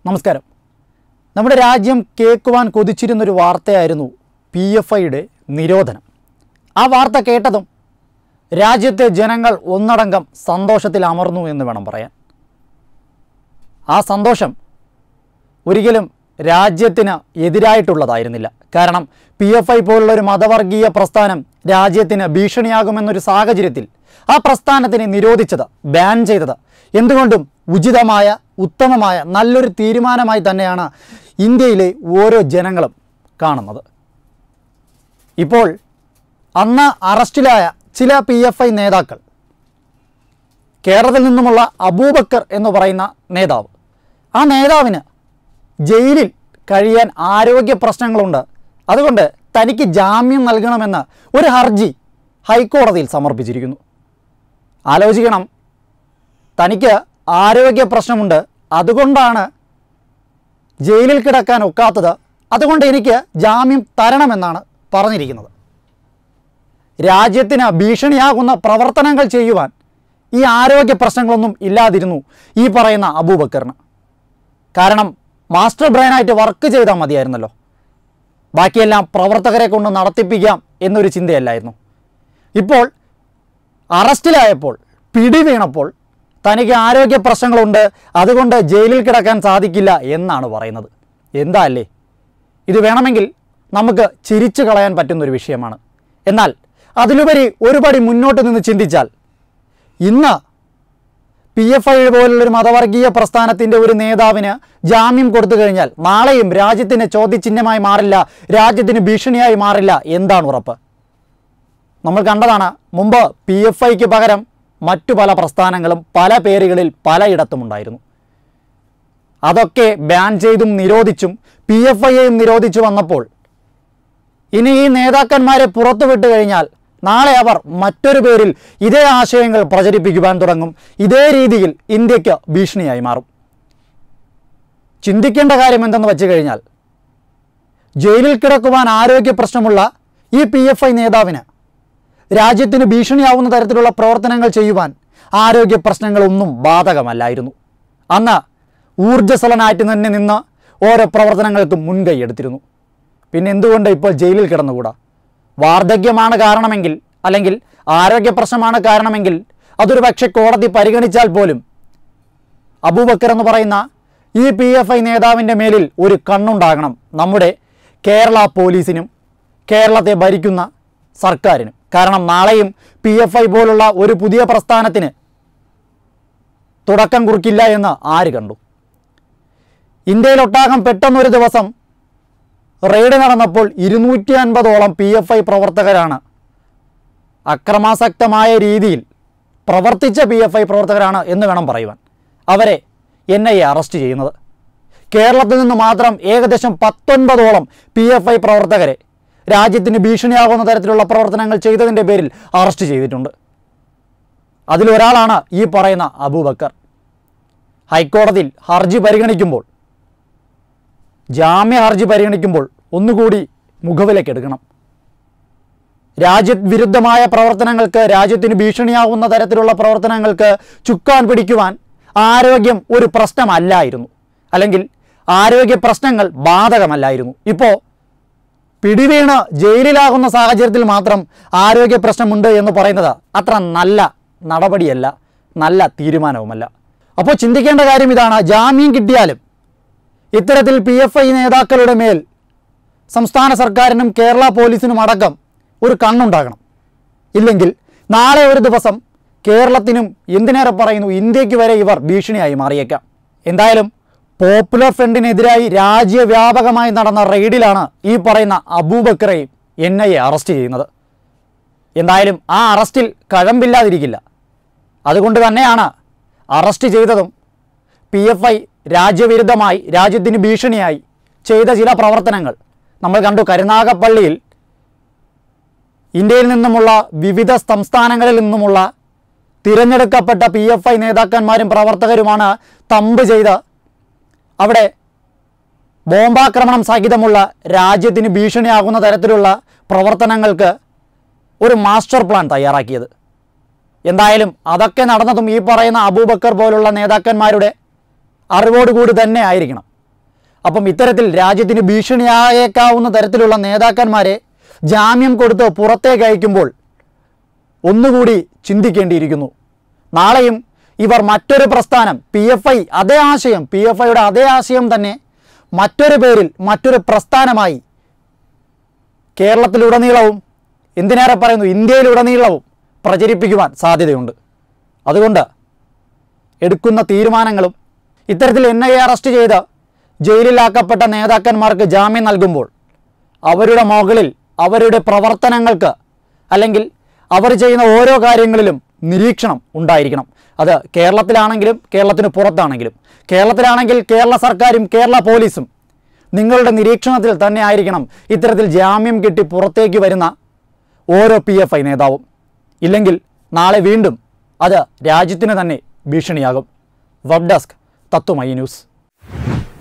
നമസ്കാരം നമ്മുടെ രാജ്യം കേൾക്കുവാൻ കൊതിച്ചിരുന്നൊരു വാർത്തയായിരുന്നു പി എഫ് ഐയുടെ നിരോധനം ആ വാർത്ത കേട്ടതും രാജ്യത്തെ ജനങ്ങൾ ഒന്നടങ്കം സന്തോഷത്തിൽ അമർന്നു എന്ന് വേണം പറയാൻ ആ സന്തോഷം ഒരിക്കലും രാജ്യത്തിന് എതിരായിട്ടുള്ളതായിരുന്നില്ല കാരണം പി എഫ് ഐ പോലുള്ള ഒരു മതവർഗീയ പ്രസ്ഥാനം രാജ്യത്തിന് ഭീഷണിയാകുമെന്നൊരു സാഹചര്യത്തിൽ ആ പ്രസ്ഥാനത്തിനെ നിരോധിച്ചത് ബാൻ ചെയ്തത് എന്തുകൊണ്ടും ഉചിതമായ ഉത്തമമായ നല്ലൊരു തീരുമാനമായി തന്നെയാണ് ഇന്ത്യയിലെ ഓരോ ജനങ്ങളും കാണുന്നത് ഇപ്പോൾ അന്ന് അറസ്റ്റിലായ ചില പി എഫ് ഐ നേതാക്കൾ കേരളത്തിൽ നിന്നുമുള്ള അബൂബക്കർ എന്ന് പറയുന്ന നേതാവ് ആ നേതാവിന് ജയിലിൽ കഴിയാൻ ആരോഗ്യ പ്രശ്നങ്ങളുണ്ട് അതുകൊണ്ട് തനിക്ക് ജാമ്യം നൽകണമെന്ന് ഒരു ഹർജി ഹൈക്കോടതിയിൽ സമർപ്പിച്ചിരിക്കുന്നു ആലോചിക്കണം തനിക്ക് ആരോഗ്യ പ്രശ്നമുണ്ട് അതുകൊണ്ടാണ് ജയിലിൽ കിടക്കാൻ ഒക്കാത്തത് അതുകൊണ്ട് എനിക്ക് ജാമ്യം തരണമെന്നാണ് പറഞ്ഞിരിക്കുന്നത് രാജ്യത്തിന് ഭീഷണിയാകുന്ന പ്രവർത്തനങ്ങൾ ചെയ്യുവാൻ ഈ ആരോഗ്യ പ്രശ്നങ്ങളൊന്നും ഇല്ലാതിരുന്നു ഈ പറയുന്ന അബൂബക്കറിന് കാരണം മാസ്റ്റർ ബ്രെയിനായിട്ട് വർക്ക് ചെയ്താൽ മതിയായിരുന്നല്ലോ ബാക്കിയെല്ലാം പ്രവർത്തകരെ കൊണ്ട് നടത്തിപ്പിക്കാം എന്നൊരു ചിന്തയല്ലായിരുന്നു ഇപ്പോൾ അറസ്റ്റിലായപ്പോൾ പിടി വീണപ്പോൾ തനിക്ക് ആരോഗ്യ പ്രശ്നങ്ങളുണ്ട് അതുകൊണ്ട് ജയിലിൽ കിടക്കാൻ സാധിക്കില്ല എന്നാണ് പറയുന്നത് എന്താ അല്ലേ ഇത് വേണമെങ്കിൽ നമുക്ക് ചിരിച്ചു കളയാൻ പറ്റുന്നൊരു വിഷയമാണ് എന്നാൽ അതിലുപരി ഒരുപടി മുന്നോട്ട് നിന്ന് ചിന്തിച്ചാൽ ഇന്ന് പി എഫ് ഐ പോലുള്ളൊരു മതവർഗീയ പ്രസ്ഥാനത്തിൻ്റെ ഒരു നേതാവിന് ജാമ്യം കൊടുത്തു കഴിഞ്ഞാൽ നാളെയും രാജ്യത്തിന് ചോദ്യചിഹ്നമായി മാറില്ല രാജ്യത്തിന് ഭീഷണിയായി മാറില്ല എന്താണ് ഉറപ്പ് നമ്മൾ കണ്ടതാണ് മുമ്പ് പി എഫ് ഐക്ക് പകരം മറ്റു പല പ്രസ്ഥാനങ്ങളും പല പേരുകളിൽ പലയിടത്തും ഉണ്ടായിരുന്നു അതൊക്കെ ബാൻ ചെയ്തും നിരോധിച്ചും പി എഫ് ഐയെയും നിരോധിച്ചു വന്നപ്പോൾ ഇനി ഈ നേതാക്കന്മാരെ പുറത്തുവിട്ട് കഴിഞ്ഞാൽ നാളെ അവർ മറ്റൊരു പേരിൽ ഇതേ ആശയങ്ങൾ പ്രചരിപ്പിക്കുവാൻ തുടങ്ങും ഇതേ രീതിയിൽ ഇന്ത്യക്ക് ഭീഷണിയായി മാറും ചിന്തിക്കേണ്ട കാര്യം എന്തെന്ന് വെച്ച് കഴിഞ്ഞാൽ ജയിലിൽ കിടക്കുവാൻ ആരോഗ്യ പ്രശ്നമുള്ള ഈ പി എഫ് ഐ നേതാവിന് രാജ്യത്തിന് ഭീഷണിയാവുന്ന തരത്തിലുള്ള പ്രവർത്തനങ്ങൾ ചെയ്യുവാൻ ആരോഗ്യ പ്രശ്നങ്ങളൊന്നും ബാധകമല്ലായിരുന്നു അന്ന് ഊർജ്ജസ്വലനായിട്ട് തന്നെ നിന്ന് ഓരോ പ്രവർത്തനങ്ങൾക്കും മുൻകൈ എടുത്തിരുന്നു പിന്നെ എന്തുകൊണ്ട് ഇപ്പോൾ ജയിലിൽ കിടന്നുകൂടാ വാർദ്ധക്യമാണ് കാരണമെങ്കിൽ അല്ലെങ്കിൽ ആരോഗ്യ പ്രശ്നമാണ് കാരണമെങ്കിൽ അതൊരു പക്ഷേ കോടതി പരിഗണിച്ചാൽ പോലും അബൂബക്കർ എന്ന് പറയുന്ന ഈ പി എഫ് ഐ നേതാവിൻ്റെ മേലിൽ ഒരു കണ്ണുണ്ടാകണം നമ്മുടെ കേരള പോലീസിനും കേരളത്തെ ഭരിക്കുന്ന സർക്കാരിനും കാരണം നാളെയും പി എഫ് ഐ പോലുള്ള ഒരു പുതിയ പ്രസ്ഥാനത്തിന് തുടക്കം കുറിക്കില്ല എന്ന് ആര് കണ്ടു ഇന്ത്യയിലൊട്ടാകം പെട്ടെന്നൊരു ദിവസം റെയ്ഡ് നടന്നപ്പോൾ ഇരുന്നൂറ്റി അൻപതോളം പി എഫ് ഐ പ്രവർത്തകരാണ് അക്രമാസക്തമായ രീതിയിൽ പ്രവർത്തിച്ച പി എഫ് ഐ പ്രവർത്തകരാണ് എന്ന് വേണം പറയുവാൻ അവരെ എൻ ഐ എ അറസ്റ്റ് ചെയ്യുന്നത് കേരളത്തിൽ നിന്ന് മാത്രം ഏകദേശം പത്തൊൻപതോളം പി എഫ് ഐ പ്രവർത്തകരെ രാജ്യത്തിന് ഭീഷണിയാകുന്ന തരത്തിലുള്ള പ്രവർത്തനങ്ങൾ ചെയ്തതിൻ്റെ പേരിൽ അറസ്റ്റ് ചെയ്തിട്ടുണ്ട് അതിലൊരാളാണ് ഈ പറയുന്ന അബൂബക്കർ ഹൈക്കോടതിയിൽ ഹർജി പരിഗണിക്കുമ്പോൾ ജാമ്യ ഹർജി പരിഗണിക്കുമ്പോൾ ഒന്നുകൂടി മുഖവിലക്കെടുക്കണം രാജ്യവിരുദ്ധമായ പ്രവർത്തനങ്ങൾക്ക് രാജ്യത്തിന് ഭീഷണിയാവുന്ന തരത്തിലുള്ള പ്രവർത്തനങ്ങൾക്ക് ചുക്കാൻ പിടിക്കുവാൻ ആരോഗ്യം ഒരു പ്രശ്നമല്ലായിരുന്നു അല്ലെങ്കിൽ ആരോഗ്യ പ്രശ്നങ്ങൾ ബാധകമല്ലായിരുന്നു ഇപ്പോൾ പിടിവീണ് ജയിലിലാകുന്ന സാഹചര്യത്തിൽ മാത്രം ആരോഗ്യ പ്രശ്നമുണ്ട് എന്ന് പറയുന്നത് അത്ര നല്ല നടപടിയല്ല നല്ല തീരുമാനവുമല്ല അപ്പോൾ ചിന്തിക്കേണ്ട കാര്യം ഇതാണ് ജാമ്യം കിട്ടിയാലും ഇത്തരത്തിൽ പി എഫ് ഐ നേതാക്കളുടെ മേൽ സംസ്ഥാന സർക്കാരിനും കേരള പോലീസിനും അടക്കം ഒരു കണ്ണുണ്ടാകണം ഇല്ലെങ്കിൽ നാളെ ഒരു ദിവസം കേരളത്തിനും എന്തിനേറെ പറയുന്നു ഇന്ത്യക്ക് വരെ ഇവർ ഭീഷണിയായി മാറിയേക്കാം എന്തായാലും പോപ്പുലർ ഫ്രണ്ടിനെതിരായി രാജ്യവ്യാപകമായി നടന്ന റെയ്ഡിലാണ് ഈ പറയുന്ന അബൂബക്കറെയും എൻ ഐ എ അറസ്റ്റ് ചെയ്യുന്നത് എന്തായാലും ആ അറസ്റ്റിൽ കഴമ്പില്ലാതിരിക്കില്ല അതുകൊണ്ട് തന്നെയാണ് അറസ്റ്റ് ചെയ്തതും പി എഫ് ഐ രാജ്യവിരുദ്ധമായി രാജ്യത്തിന് ഭീഷണിയായി ചെയ്ത ചില പ്രവർത്തനങ്ങൾ നമ്മൾ കണ്ടു കരുനാഗപ്പള്ളിയിൽ ഇന്ത്യയിൽ നിന്നുമുള്ള വിവിധ സംസ്ഥാനങ്ങളിൽ നിന്നുമുള്ള തിരഞ്ഞെടുക്കപ്പെട്ട പി എഫ് ഐ നേതാക്കന്മാരും പ്രവർത്തകരുമാണ് തമ്പ് ചെയ്ത് അവിടെ ബോംബാക്രമണം സഹിതമുള്ള രാജ്യത്തിന് ഭീഷണിയാകുന്ന തരത്തിലുള്ള പ്രവർത്തനങ്ങൾക്ക് ഒരു മാസ്റ്റർ പ്ലാൻ തയ്യാറാക്കിയത് എന്തായാലും അതൊക്കെ നടന്നതും ഈ പറയുന്ന അബൂബക്കർ പോലുള്ള നേതാക്കന്മാരുടെ അറിവോടുകൂടി തന്നെ ആയിരിക്കണം അപ്പം ഇത്തരത്തിൽ രാജ്യത്തിന് ഭീഷണിയായേക്കാവുന്ന തരത്തിലുള്ള നേതാക്കന്മാരെ ജാമ്യം കൊടുത്ത് പുറത്തേക്ക് അയക്കുമ്പോൾ ഒന്നുകൂടി ചിന്തിക്കേണ്ടിയിരിക്കുന്നു നാളെയും ഇവർ മറ്റൊരു പ്രസ്ഥാനം പി എഫ് ഐ അതേ ആശയം പി എഫ് ഐയുടെ അതേ ആശയം തന്നെ മറ്റൊരു പേരിൽ മറ്റൊരു പ്രസ്ഥാനമായി കേരളത്തിലുടനീളവും എന്തിനേറെ പറയുന്നു ഇന്ത്യയിലുടനീളവും പ്രചരിപ്പിക്കുവാൻ സാധ്യതയുണ്ട് അതുകൊണ്ട് എടുക്കുന്ന തീരുമാനങ്ങളും ഇത്തരത്തിൽ എൻ ഐ എ അറസ്റ്റ് ചെയ്ത് ജയിലിലാക്കപ്പെട്ട നേതാക്കന്മാർക്ക് ജാമ്യം നൽകുമ്പോൾ അവരുടെ മുകളിൽ അവരുടെ പ്രവർത്തനങ്ങൾക്ക് അല്ലെങ്കിൽ അവർ ചെയ്യുന്ന ഓരോ കാര്യങ്ങളിലും നിരീക്ഷണം ഉണ്ടായിരിക്കണം അത് കേരളത്തിലാണെങ്കിലും കേരളത്തിന് പുറത്താണെങ്കിലും കേരളത്തിലാണെങ്കിൽ കേരള സർക്കാരും കേരള പോലീസും നിങ്ങളുടെ നിരീക്ഷണത്തിൽ തന്നെ ആയിരിക്കണം ഇത്തരത്തിൽ ജാമ്യം കിട്ടി പുറത്തേക്ക് വരുന്ന ഓരോ പി എഫ് ഐ നേതാവും ഇല്ലെങ്കിൽ നാളെ വീണ്ടും അത് രാജ്യത്തിന് തന്നെ ഭീഷണിയാകും വെബ് ഡെസ്ക് തത്വമൈ ന്യൂസ്